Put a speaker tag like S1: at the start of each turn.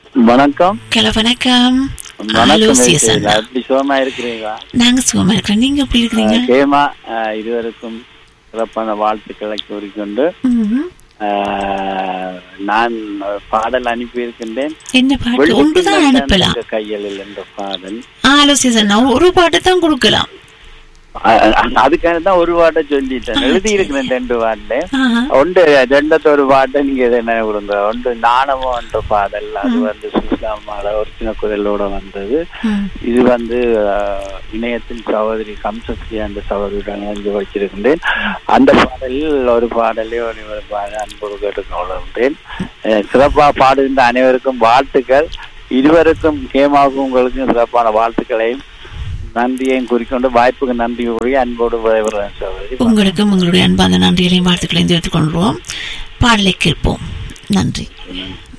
S1: வணக்கம்
S2: ஹலோ வணக்கம் ஹலோ
S1: வணக்கம்
S2: சீசன்
S1: இருக்கீங்களா? எப்படி சுகமா இருக்கிறீங்களா
S2: நாங்க சுகமா இருக்கிறோம் நீங்க எப்படி இருக்கிறீங்க
S1: அஹ், கேமா அஹ், இருவருக்கும் சிறப்பான வாழ்த்துக்களை கூறிக்கொண்டு
S2: ம்ஹும்.
S1: அஹ், நான் ஒரு பாடல் அனுப்பி இருக்கின்றேன்
S2: என்ன பாட்டு ஒன்றுதான் அனுப்பலாம்
S1: கையலில் என்ற பாடல்
S2: ஹலோ சீசன் நான் ஒரு பாட்டு தான் கொடுக்கலாம்
S1: அஹ், அதுக்காக தான் ஒரு பாட்டை சொல்லிட்டேன் எழுதி இருக்கிறேன் ரெண்டு பாட்டு
S2: ஆஹா.
S1: ஒன்று ரெண்டத்த ஒரு பாட்டை நீங்க இதை என்ன கொடுங்க ஒன்று நாணமோ என்ற பாடல் அது வந்து சுஸ்லாமால ஒரு சின்ன குரலோட வந்தது
S2: ம்.
S1: இது வந்து அஹ், இணையத்தின் சகோதரி கம்சஸ்ரீ என்ற சகோதரியுடன் இணைந்து வச்சிருக்கின்றேன் அந்த பாடலில் ஒரு பாடலே ஒரு ஒரு பாடல் அன்போடு கேட்டுக்கொள்கின்றேன் அஹ், சிறப்பா பாடுகின்ற அனைவருக்கும் வாழ்த்துக்கள் இருவருக்கும் கேமாவுக்கும் உங்களுக்கும் சிறப்பான வாழ்த்துக்களையும் நன்றியையும் குறிக்கொண்டு வாய்ப்புக்கு நன்றி கூறி அன்போடு விரைவுறேன் சகோதரி
S2: உங்களுக்கும் உங்களுடைய அன்பான நன்றிகளையும் வாழ்த்துக்களையும் தெரிவித்துக் கொள்வோம் பாடலை கேட்போம் நன்றி
S1: நன்றி